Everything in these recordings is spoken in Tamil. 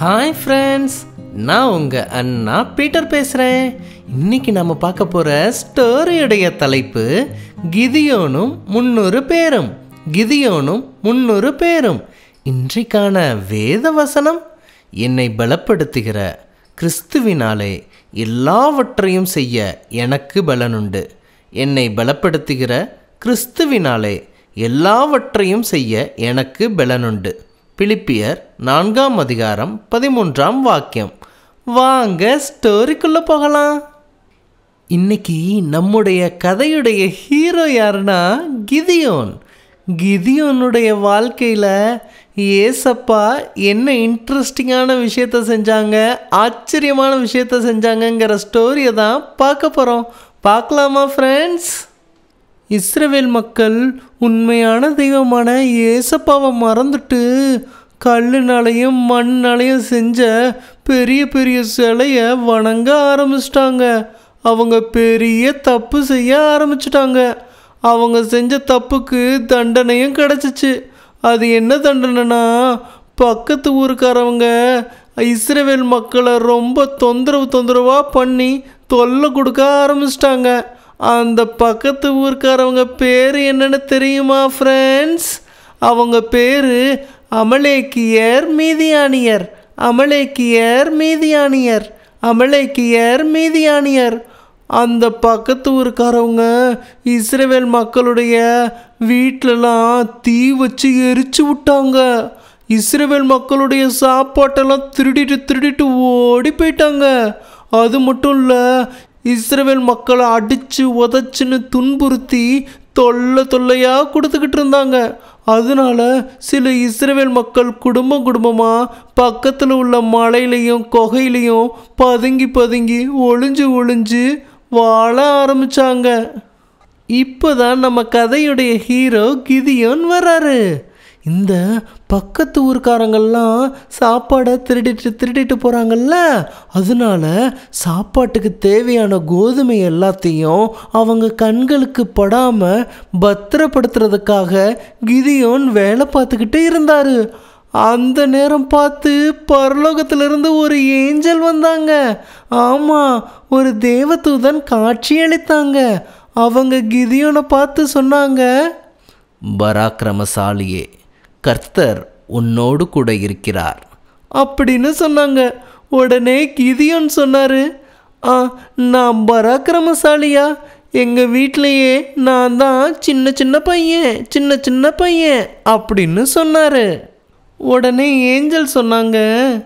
ஹாய் ஃப்ரெண்ட்ஸ் நான் உங்கள் அண்ணா பீட்டர் பேசுகிறேன் இன்னைக்கு நம்ம பார்க்க போகிற ஸ்டோரியுடைய தலைப்பு கிதியோனும் முன்னூறு பேரும் கிதியோனும் முன்னூறு பேரும் இன்றைக்கான வேத வசனம் என்னை பலப்படுத்துகிற கிறிஸ்துவினாலே எல்லாவற்றையும் செய்ய எனக்கு பலனுண்டு என்னை பலப்படுத்துகிற கிறிஸ்துவினாலே எல்லாவற்றையும் செய்ய எனக்கு பலனுண்டு பிலிப்பியர் நான்காம் அதிகாரம் பதிமூன்றாம் வாக்கியம் வாங்க ஸ்டோரிக்குள்ள போகலாம் இன்னைக்கு நம்முடைய கதையுடைய ஹீரோ யாருன்னா கிதியோன் கிதியோனுடைய வாழ்க்கையில் ஏசப்பா என்ன இன்ட்ரெஸ்டிங்கான விஷயத்த செஞ்சாங்க ஆச்சரியமான விஷயத்த செஞ்சாங்கங்கிற ஸ்டோரியை தான் பார்க்க போகிறோம் பார்க்கலாமா ஃப்ரெண்ட்ஸ் இஸ்ரவேல் மக்கள் உண்மையான தெய்வமான ஏசப்பாவை மறந்துட்டு கல்லுனாலையும் மண்ணாலையும் செஞ்ச பெரிய பெரிய சிலையை வணங்க ஆரம்பிச்சிட்டாங்க அவங்க பெரிய தப்பு செய்ய ஆரம்பிச்சிட்டாங்க அவங்க செஞ்ச தப்புக்கு தண்டனையும் கிடச்சிச்சு அது என்ன தண்டனைனா பக்கத்து ஊருக்காரவங்க இஸ்ரவேல் மக்களை ரொம்ப தொந்தரவு தொந்தரவாக பண்ணி தொல்லை கொடுக்க ஆரம்பிச்சிட்டாங்க அந்த பக்கத்து ஊர்க்காரவங்க பேர் என்னன்னு தெரியுமா ஃப்ரெண்ட்ஸ் அவங்க பேர் அமலேக்கியர் மீதியானியர் அமலேக்கியர் மீதியானியர் அமலேக்கியர் மீதியானியர் அந்த பக்கத்து ஊருக்காரவங்க இஸ்ரேவேல் மக்களுடைய வீட்டிலலாம் தீ வச்சு எரிச்சு விட்டாங்க இஸ்ரேவேல் மக்களுடைய சாப்பாட்டெல்லாம் திருடிட்டு திருடிட்டு ஓடி போயிட்டாங்க அது மட்டும் இல்லை இஸ்ரேல் மக்களை அடித்து உதச்சுன்னு துன்புறுத்தி தொல்லை தொல்லையாக கொடுத்துக்கிட்டு இருந்தாங்க அதனால சில இஸ்ரேல் மக்கள் குடும்பம் குடும்பமாக பக்கத்தில் உள்ள மலையிலையும் குகையிலையும் பதுங்கி பதுங்கி ஒளிஞ்சு ஒளிஞ்சு வாழ ஆரம்பிச்சாங்க இப்போதான் நம்ம கதையுடைய ஹீரோ கிதியோன் வர்றாரு இந்த பக்கத்து ஊர்க்காரங்கள்லாம் சாப்பாடை திருடிட்டு திருடிட்டு போகிறாங்கல்ல அதனால சாப்பாட்டுக்கு தேவையான கோதுமை எல்லாத்தையும் அவங்க கண்களுக்கு படாமல் பத்திரப்படுத்துறதுக்காக கிதியோன் வேலை பார்த்துக்கிட்டு இருந்தார் அந்த நேரம் பார்த்து பரலோகத்திலிருந்து ஒரு ஏஞ்சல் வந்தாங்க ஆமாம் ஒரு தேவதூதன் காட்சி அளித்தாங்க அவங்க கிதியோனை பார்த்து சொன்னாங்க பராக்கிரமசாலியே கர்த்தர் உன்னோடு கூட இருக்கிறார் அப்படின்னு சொன்னாங்க உடனே கிதியோன் சொன்னார் ஆ நான் பராக்கிரமசாலியா எங்கள் வீட்லேயே நான் தான் சின்ன சின்ன பையன் சின்ன சின்ன பையன் அப்படின்னு சொன்னார் உடனே ஏஞ்சல் சொன்னாங்க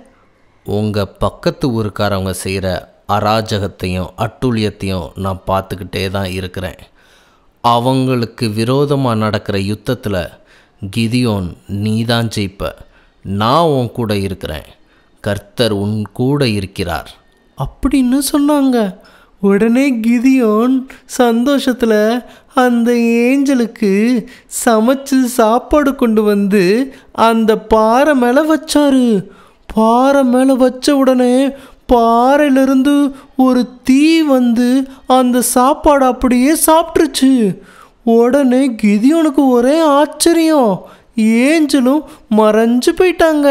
உங்கள் பக்கத்து ஊருக்காரவங்க செய்கிற அராஜகத்தையும் அட்டூழியத்தையும் நான் பார்த்துக்கிட்டே தான் இருக்கிறேன் அவங்களுக்கு விரோதமாக நடக்கிற யுத்தத்தில் கிதியோன் நீ தான் ஜெயிப்ப நான் உன் கூட இருக்கிறேன் கர்த்தர் உன் கூட இருக்கிறார் அப்படின்னு சொன்னாங்க உடனே கிதியோன் சந்தோஷத்தில் அந்த ஏஞ்சலுக்கு சமைச்சு சாப்பாடு கொண்டு வந்து அந்த பாறை மேலே வச்சாரு பாறை மேலே வச்ச உடனே பாறையிலிருந்து ஒரு தீ வந்து அந்த சாப்பாடு அப்படியே சாப்பிட்ருச்சு உடனே கிதியோனுக்கு ஒரே ஆச்சரியம் ஏஞ்சலும் மறைஞ்சு போயிட்டாங்க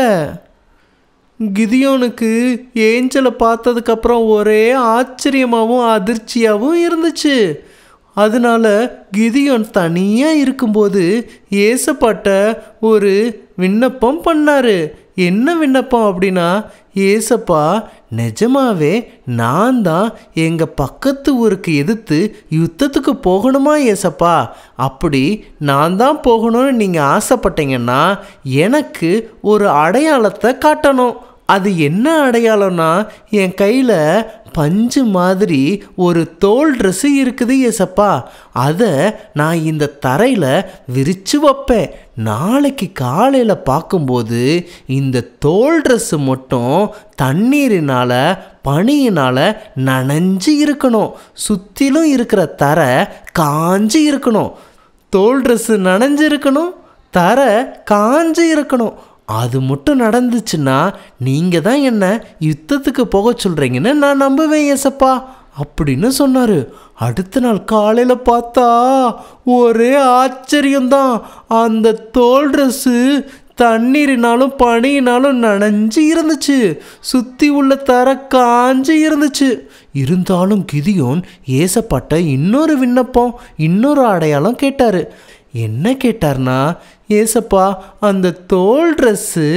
கிதியோனுக்கு ஏஞ்சலை பார்த்ததுக்கப்புறம் ஒரே ஆச்சரியமாகவும் அதிர்ச்சியாகவும் இருந்துச்சு அதனால கிதியோன் தனியாக இருக்கும்போது ஏசப்பாட்ட ஒரு விண்ணப்பம் பண்ணார் என்ன விண்ணப்பம் அப்படின்னா ஏசப்பா நிஜமாவே நான் தான் எங்கள் பக்கத்து ஊருக்கு எதிர்த்து யுத்தத்துக்கு போகணுமா ஏசப்பா அப்படி நான் தான் போகணும்னு நீங்கள் ஆசைப்பட்டீங்கன்னா எனக்கு ஒரு அடையாளத்தை காட்டணும் அது என்ன அடையாளம்னா என் கையில் பஞ்சு மாதிரி ஒரு தோல் ட்ரெஸ்ஸு இருக்குது ஏசப்பா அதை நான் இந்த தரையில் விரித்து வைப்பேன் நாளைக்கு காலையில் பார்க்கும்போது இந்த தோல் ட்ரெஸ்ஸு மட்டும் தண்ணீரினால் பனியினால் நனைஞ்சு இருக்கணும் சுற்றிலும் இருக்கிற தரை காஞ்சி இருக்கணும் தோல் ட்ரெஸ்ஸு நனைஞ்சு இருக்கணும் தரை காஞ்சி இருக்கணும் அது மட்டும் நடந்துச்சுன்னா நீங்கள் தான் என்ன யுத்தத்துக்கு போக சொல்கிறீங்கன்னு நான் நம்புவேன் ஏசப்பா அப்படின்னு சொன்னார் அடுத்த நாள் காலையில் பார்த்தா ஒரே ஆச்சரியம்தான் அந்த தோல் ட்ரெஸ்ஸு தண்ணீரினாலும் பனியினாலும் நனைஞ்சு இருந்துச்சு சுற்றி உள்ள தர காஞ்சு இருந்துச்சு இருந்தாலும் கிதியோன் ஏசப்பட்ட இன்னொரு விண்ணப்பம் இன்னொரு அடையாளம் கேட்டார் என்ன கேட்டார்னா ஏசப்பா அந்த தோல் ட்ரெஸ்ஸு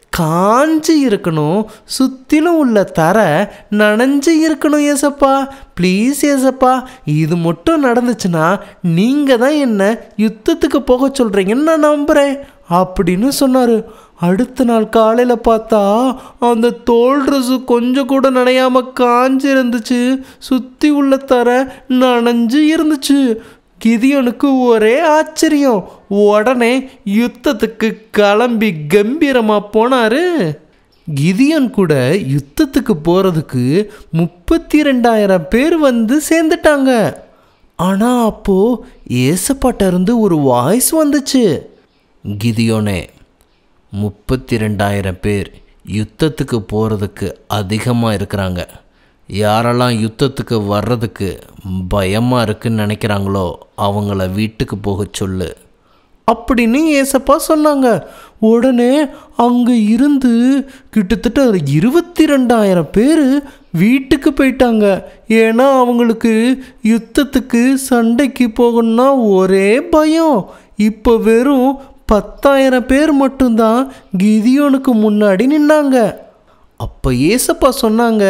காஞ்சி இருக்கணும் சுற்றிலும் உள்ள தர நனைஞ்சு இருக்கணும் ஏசப்பா ப்ளீஸ் ஏசப்பா இது மட்டும் நடந்துச்சுன்னா நீங்கள் தான் என்ன யுத்தத்துக்கு போக சொல்கிறீங்கன்னு நான் நம்புகிறேன் அப்படின்னு சொன்னார் அடுத்த நாள் காலையில் பார்த்தா அந்த தோல் ட்ரெஸ்ஸு கொஞ்சம் கூட நனையாமல் காஞ்சி இருந்துச்சு சுற்றி உள்ள தர நனைஞ்சு இருந்துச்சு கிதியோனுக்கு ஒரே ஆச்சரியம் உடனே யுத்தத்துக்கு கிளம்பி கம்பீரமா போனாரு கிதியோன் கூட யுத்தத்துக்கு போறதுக்கு முப்பத்தி ரெண்டாயிரம் பேர் வந்து சேர்ந்துட்டாங்க ஆனா அப்போ ஏசப்பாட்ட இருந்து ஒரு வாய்ஸ் வந்துச்சு கிதியோனே முப்பத்தி ரெண்டாயிரம் பேர் யுத்தத்துக்கு போகிறதுக்கு அதிகமாக இருக்கிறாங்க யாரெல்லாம் யுத்தத்துக்கு வர்றதுக்கு பயமாக இருக்குன்னு நினைக்கிறாங்களோ அவங்கள வீட்டுக்கு போக சொல்லு அப்படின்னு ஏசப்பா சொன்னாங்க உடனே அங்கே இருந்து கிட்டத்தட்ட ஒரு இருபத்தி ரெண்டாயிரம் பேர் வீட்டுக்கு போயிட்டாங்க ஏன்னா அவங்களுக்கு யுத்தத்துக்கு சண்டைக்கு போகணும்னா ஒரே பயம் இப்போ வெறும் பத்தாயிரம் பேர் மட்டும்தான் கிதியோனுக்கு முன்னாடி நின்னாங்க அப்போ ஏசப்பா சொன்னாங்க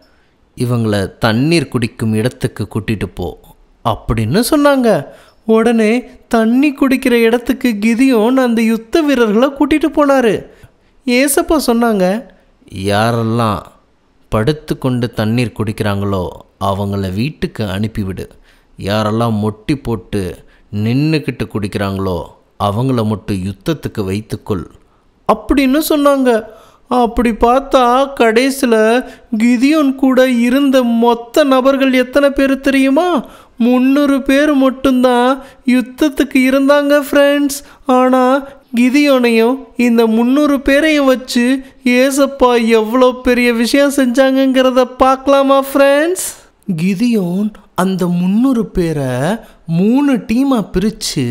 இவங்கள தண்ணீர் குடிக்கும் இடத்துக்கு கூட்டிட்டு போ அப்படின்னு சொன்னாங்க உடனே தண்ணி குடிக்கிற இடத்துக்கு கிதியோன் அந்த யுத்த வீரர்களை கூட்டிட்டு போனாரு ஏசப்பா சொன்னாங்க யாரெல்லாம் படுத்து கொண்டு தண்ணீர் குடிக்கிறாங்களோ அவங்கள வீட்டுக்கு அனுப்பிவிடு யாரெல்லாம் மொட்டி போட்டு நின்றுக்கிட்டு குடிக்கிறாங்களோ அவங்கள மட்டும் யுத்தத்துக்கு வைத்துக்கொள் அப்படின்னு சொன்னாங்க அப்படி பார்த்தா கடைசியில் கிதியோன் கூட இருந்த மொத்த நபர்கள் எத்தனை பேர் தெரியுமா முந்நூறு பேர் மட்டும்தான் யுத்தத்துக்கு இருந்தாங்க ஃப்ரெண்ட்ஸ் ஆனால் கிதியோனையும் இந்த முந்நூறு பேரையும் வச்சு ஏசப்பா எவ்வளோ பெரிய விஷயம் செஞ்சாங்கங்கிறத பார்க்கலாமா ஃப்ரெண்ட்ஸ் கிதியோன் அந்த முந்நூறு பேரை மூணு டீமாக பிரித்து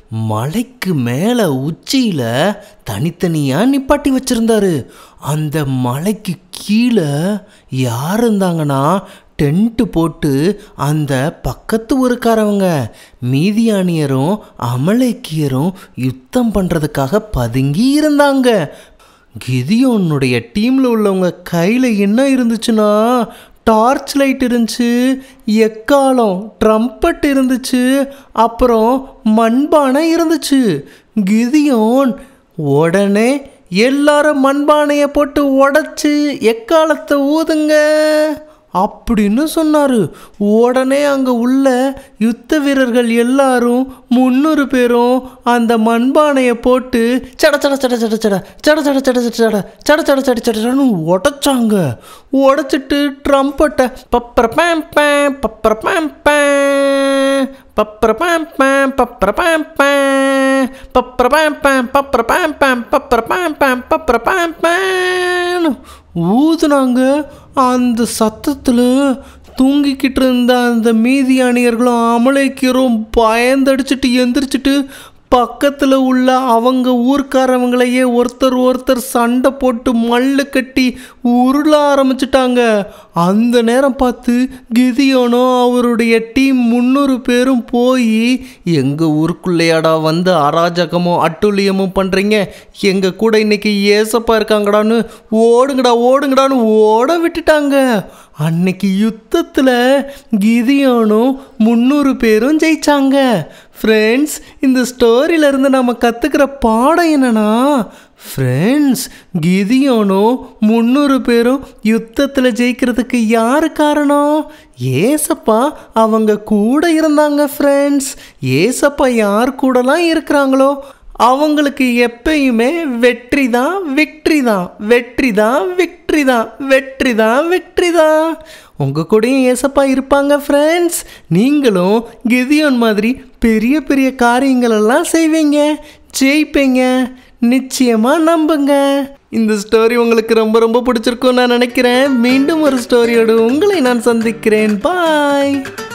மலைக்கு மேலே உச்சியில் தனித்தனியாக நிப்பாட்டி வச்சுருந்தாரு அந்த மலைக்கு கீழே யார் இருந்தாங்கன்னா டென்ட்டு போட்டு அந்த பக்கத்து ஊருக்காரவங்க மீதியானியரும் அமலேக்கியரும் யுத்தம் பண்ணுறதுக்காக பதுங்கி இருந்தாங்க கிதியோனுடைய டீமில் உள்ளவங்க கையில் என்ன இருந்துச்சுன்னா டார்ச் லைட் இருந்துச்சு எக்காலம் ட்ரம்பட் இருந்துச்சு அப்புறம் மண்பானை இருந்துச்சு கிதியோன் உடனே எல்லாரும் மண்பானையை போட்டு உடச்சி எக்காலத்தை ஊதுங்க அப்படின்னு சொன்னார் உடனே அங்கே உள்ள யுத்த வீரர்கள் எல்லாரும் முந்நூறு பேரும் அந்த மண்பானையை போட்டு சட சட சட சட சட சட சட சட சட சட சட சட சட சடன்னு உடைச்சாங்க உடைச்சிட்டு ட்ரம்பட்டை பப்பர பேம் பேம் பப்பர பேம் பேம் பப்பர பேம் பேம் பப்பர பேம் பேம் பப்பர பேம் பேம் பப்பர பேம் பேம் பப்பர பேம் பேம் பப்பர பேம் பேம் ஊதுனாங்க அந்த சத்தத்தில் தூங்கிக்கிட்டு இருந்த அந்த மீதி அணியர்களும் அமலைக்கரும் பயந்தடிச்சிட்டு எந்திரிச்சிட்டு பக்கத்தில் உள்ள அவங்க ஊர்க்காரவங்களையே ஒருத்தர் ஒருத்தர் சண்டை போட்டு மல்லு கட்டி உருள ஆரம்பிச்சிட்டாங்க அந்த நேரம் பார்த்து கிதியோனும் அவருடைய டீம் முந்நூறு பேரும் போய் எங்கள் ஊருக்குள்ளேயாடா வந்து அராஜகமும் அட்டுழியமும் பண்ணுறீங்க எங்கள் கூட இன்னைக்கு ஏசப்பா இருக்காங்கடான்னு ஓடுங்கடா ஓடுங்கடான்னு ஓட விட்டுட்டாங்க அன்னைக்கு யுத்தத்தில் கிதியோனும் முந்நூறு பேரும் ஜெயிச்சாங்க ஃப்ரெண்ட்ஸ் இந்த ஸ்டோரியிலேருந்து நம்ம கற்றுக்கிற பாடம் என்னன்னா ஃப்ரெண்ட்ஸ் கிதியோனும் முந்நூறு பேரும் யுத்தத்தில் ஜெயிக்கிறதுக்கு யார் காரணம் ஏசப்பா அவங்க கூட இருந்தாங்க ஃப்ரெண்ட்ஸ் ஏசப்பா யார் கூடலாம் இருக்கிறாங்களோ அவங்களுக்கு எப்பயுமே வெற்றி தான் விக்ட்ரி தான் வெற்றி தான் விக்ட்ரி தான் வெற்றி தான் விக்ட்ரி தான் உங்கள் கூடயும் ஏசப்பா இருப்பாங்க ஃப்ரெண்ட்ஸ் நீங்களும் கிதியோன் மாதிரி பெரிய பெரிய காரியங்களெல்லாம் செய்வீங்க ஜெயிப்பீங்க நிச்சயமாக நம்புங்க இந்த ஸ்டோரி உங்களுக்கு ரொம்ப ரொம்ப பிடிச்சிருக்கும் நான் நினைக்கிறேன் மீண்டும் ஒரு ஸ்டோரியோடு உங்களை நான் சந்திக்கிறேன் பாய்